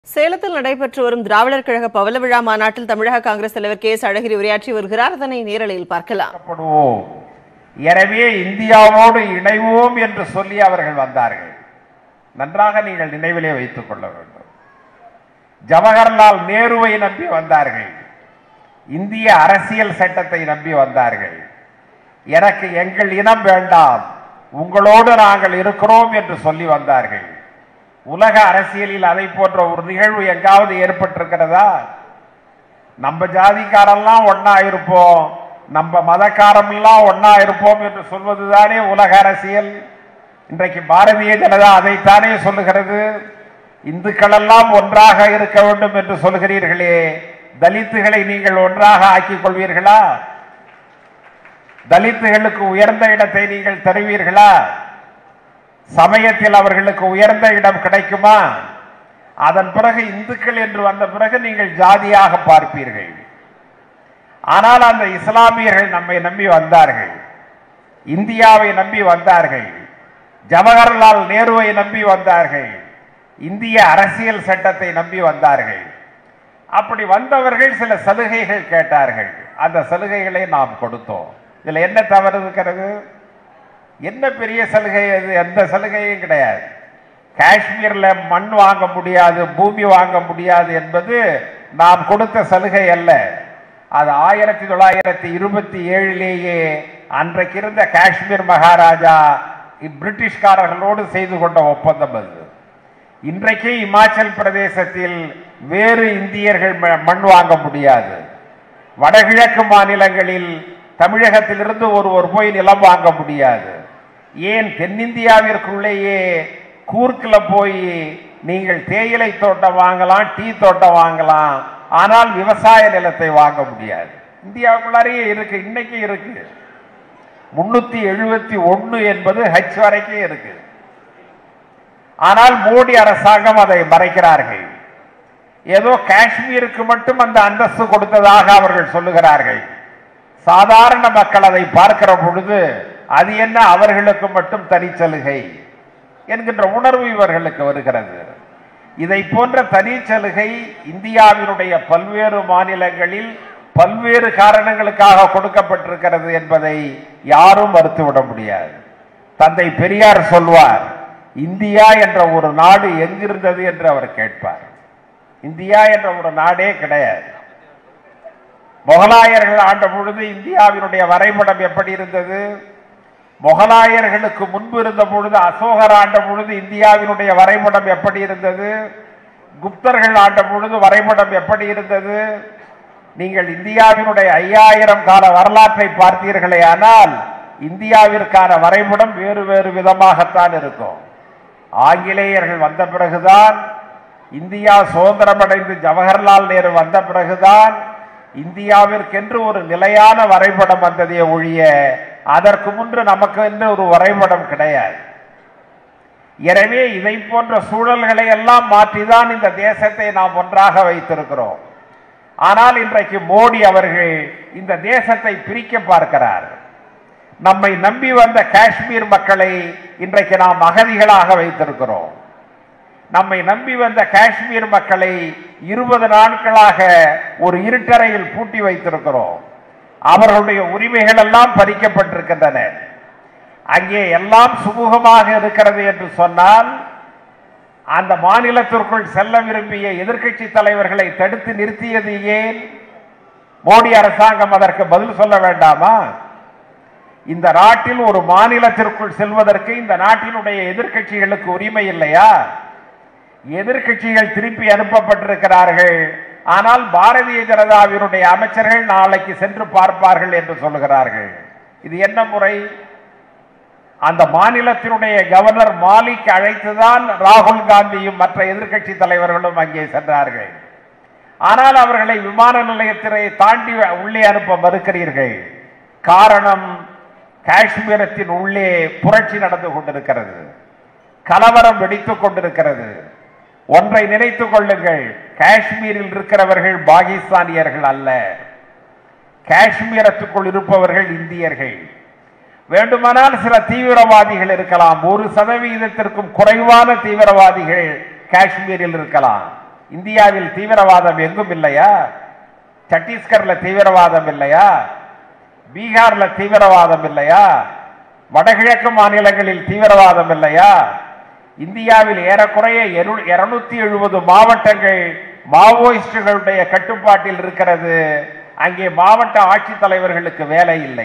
சேலத்தில் நடைபெற்று வரும் திராவிடர் கழக பவள விழா மாநாட்டில் தமிழக காங்கிரஸ் தலைவர் கே எஸ் அழகிரி உரையாற்றி வருகிறார் அதனை நேரலையில் பார்க்கலாம் படுவோம் எனவே இந்தியாவோடு இணைவோம் என்று சொல்லி அவர்கள் வந்தார்கள் நன்றாக நீங்கள் நினைவிலே வைத்துக் கொள்ள வேண்டும் ஜவஹர்லால் நேருவை நம்பி வந்தார்கள் இந்திய அரசியல் சட்டத்தை நம்பி வந்தார்கள் எனக்கு எங்கள் இனம் வேண்டாம் உங்களோடு நாங்கள் இருக்கிறோம் என்று சொல்லி வந்தார்கள் உலக அரசியலில் அதை போன்ற ஒரு நிகழ்வு எங்காவது ஏற்பட்டிருக்கிறதா நம்ம ஜாதிக்காரெல்லாம் ஒண்ணா இருப்போம் நம்ம மதக்காரமெல்லாம் ஒண்ணா இருப்போம் என்று சொல்வதுதானே உலக அரசியல் இன்றைக்கு பாரதிய ஜனதா அதைத்தானே சொல்லுகிறது இந்துக்கள் எல்லாம் ஒன்றாக இருக்க வேண்டும் என்று சொல்கிறீர்களே தலித்துகளை நீங்கள் ஒன்றாக ஆக்கிக் கொள்வீர்களா தலித்துகளுக்கு உயர்ந்த இடத்தை நீங்கள் தருவீர்களா சமயத்தில் அவர்களுக்கு உயர்ந்த இடம் கிடைக்குமா அதன் பிறகு இந்துக்கள் என்று வந்த பிறகு நீங்கள் ஜாதியாக பார்ப்பீர்கள் ஆனால் அந்த இஸ்லாமியர்கள் நம்மை நம்பி வந்தார்கள் இந்தியாவை நம்பி வந்தார்கள் ஜவஹர்லால் நேருவை நம்பி வந்தார்கள் இந்திய அரசியல் சட்டத்தை நம்பி வந்தார்கள் அப்படி வந்தவர்கள் சில சலுகைகள் கேட்டார்கள் அந்த சலுகைகளை நாம் கொடுத்தோம் இதுல என்ன தவறு இருக்கிறது என்ன பெரிய சலுகை அது எந்த சலுகையும் கிடையாது காஷ்மீர்ல மண் வாங்க முடியாது பூமி வாங்க முடியாது என்பது நாம் கொடுத்த சலுகை அல்ல அது ஆயிரத்தி தொள்ளாயிரத்தி இருபத்தி ஏழிலேயே அன்றைக்கு இருந்த காஷ்மீர் மகாராஜா பிரிட்டிஷ்காரர்களோடு செய்து கொண்ட ஒப்பந்தம் அது இன்றைக்கு இமாச்சல் பிரதேசத்தில் வேறு இந்தியர்கள் ம- மண் வாங்க முடியாது வடகிழக்கு மாநிலங்களில் தமிழகத்திலிருந்து ஒருவர் போய் நிலம் வாங்க முடியாது ஏன் தென்னிந்தியாவிற்குள்ளேயே கூர்க்கில் போய் நீங்கள் தேயிலை தோட்டம் வாங்கலாம் டீ தோட்டம் வாங்கலாம் ஆனால் விவசாய நிலத்தை வாங்க முடியாது இந்தியாவுக்குள்ளாரையே இருக்கு இன்னைக்கு இருக்கு முன்னூத்தி எழுபத்தி ஒன்னு என்பது ஹச் வரைக்கும் இருக்கு ஆனால் மோடி அரசாங்கம் அதை மறைக்கிறார்கள் ஏதோ காஷ்மீருக்கு மட்டும் அந்த அந்தஸ்து கொடுத்ததாக அவர்கள் சொல்லுகிறார்கள் சாதாரண மக்கள் அதை பார்க்கிற பொழுது அது என்ன அவர்களுக்கு மட்டும் தனிச்சலுகை என்கின்ற உணர்வு இவர்களுக்கு வருகிறது இதை போன்ற தனிச்சலுகை இந்தியாவினுடைய பல்வேறு மாநிலங்களில் பல்வேறு காரணங்களுக்காக கொடுக்கப்பட்டிருக்கிறது என்பதை யாரும் மறுத்துவிட முடியாது தந்தை பெரியார் சொல்வார் இந்தியா என்ற ஒரு நாடு எங்கிருந்தது என்று அவர் கேட்பார் இந்தியா என்ற ஒரு நாடே கிடையாது முகலாயர்கள் ஆண்ட பொழுது இந்தியாவினுடைய வரைபடம் எப்படி இருந்தது முகலாயர்களுக்கு முன்பு இருந்த பொழுது அசோகர் ஆண்ட பொழுது இந்தியாவினுடைய வரைபடம் எப்படி இருந்தது குப்தர்கள் ஆண்ட பொழுது வரைபடம் எப்படி இருந்தது நீங்கள் இந்தியாவினுடைய ஐயாயிரம் கால வரலாற்றை பார்த்தீர்களே ஆனால் இந்தியாவிற்கான வரைபடம் வேறு வேறு விதமாகத்தான் இருக்கும் ஆங்கிலேயர்கள் வந்த பிறகுதான் இந்தியா சுதந்திரமடைந்து ஜவஹர்லால் நேரு வந்த பிறகுதான் இந்தியாவிற்கென்று ஒரு நிலையான வரைபடம் வந்ததே ஒழிய அதற்கு முன்பு நமக்கு என்று ஒரு வரைபடம் கிடையாது எனவே இதை போன்ற சூழல்களை எல்லாம் மாற்றிதான் இந்த தேசத்தை நாம் ஒன்றாக வைத்திருக்கிறோம் ஆனால் இன்றைக்கு மோடி அவர்கள் இந்த தேசத்தை பிரிக்க பார்க்கிறார் நம்மை நம்பி வந்த காஷ்மீர் மக்களை இன்றைக்கு நாம் அகதிகளாக வைத்திருக்கிறோம் நம்மை நம்பி வந்த காஷ்மீர் மக்களை இருபது நாட்களாக ஒரு இருட்டறையில் பூட்டி வைத்திருக்கிறோம் அவர்களுடைய உரிமைகள் எல்லாம் பறிக்கப்பட்டிருக்கின்றன அங்கே எல்லாம் சுமூகமாக இருக்கிறது என்று சொன்னால் அந்த மாநிலத்திற்குள் செல்ல விரும்பிய எதிர்க்கட்சி தலைவர்களை தடுத்து நிறுத்தியது ஏன் மோடி அரசாங்கம் அதற்கு பதில் சொல்ல வேண்டாமா இந்த நாட்டில் ஒரு மாநிலத்திற்குள் செல்வதற்கு இந்த நாட்டினுடைய எதிர்க்கட்சிகளுக்கு உரிமை இல்லையா எதிர்க்கட்சிகள் திருப்பி அனுப்பப்பட்டிருக்கிறார்கள் ஆனால் பாரதிய ஜனதாவினுடைய அமைச்சர்கள் நாளைக்கு சென்று பார்ப்பார்கள் என்று சொல்லுகிறார்கள் இது என்ன முறை அந்த மாநிலத்தினுடைய கவர்னர் மாலிக் அழைத்துதான் ராகுல் காந்தியும் மற்ற எதிர்க்கட்சி தலைவர்களும் அங்கே சென்றார்கள் ஆனால் அவர்களை விமான நிலையத்தினை தாண்டி உள்ளே அனுப்ப மறுக்கிறீர்கள் காரணம் காஷ்மீரத்தின் உள்ளே புரட்சி நடந்து கொண்டிருக்கிறது கலவரம் வெடித்துக் கொண்டிருக்கிறது ஒன்றை நினைத்துக் கொள்ளுங்கள் காஷ்மீரில் இருக்கிறவர்கள் பாகிஸ்தானியர்கள் அல்ல காஷ்மீரத்துக்குள் இருப்பவர்கள் இந்தியர்கள் வேண்டுமானால் சில தீவிரவாதிகள் இருக்கலாம் ஒரு சதவீதத்திற்கும் குறைவான தீவிரவாதிகள் காஷ்மீரில் இருக்கலாம் இந்தியாவில் தீவிரவாதம் எங்கும் இல்லையா சத்தீஸ்கர்ல தீவிரவாதம் இல்லையா பீகார்ல தீவிரவாதம் இல்லையா வடகிழக்கு மாநிலங்களில் தீவிரவாதம் இல்லையா இந்தியாவில் ஏறக்குறைய இருநூத்தி எழுபது மாவட்டங்கள் மாவோயிஸ்டுகளுடைய கட்டுப்பாட்டில் இருக்கிறது அங்கே மாவட்ட ஆட்சித்தலைவர்களுக்கு வேலை இல்லை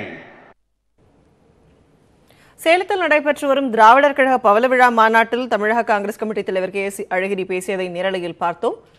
சேலத்தில் நடைபெற்று வரும் திராவிடர் கழக பவள விழா மாநாட்டில் தமிழக காங்கிரஸ் கமிட்டி தலைவர் கே எஸ் அழகிரி பேசியதை நேரலையில் பார்த்தோம்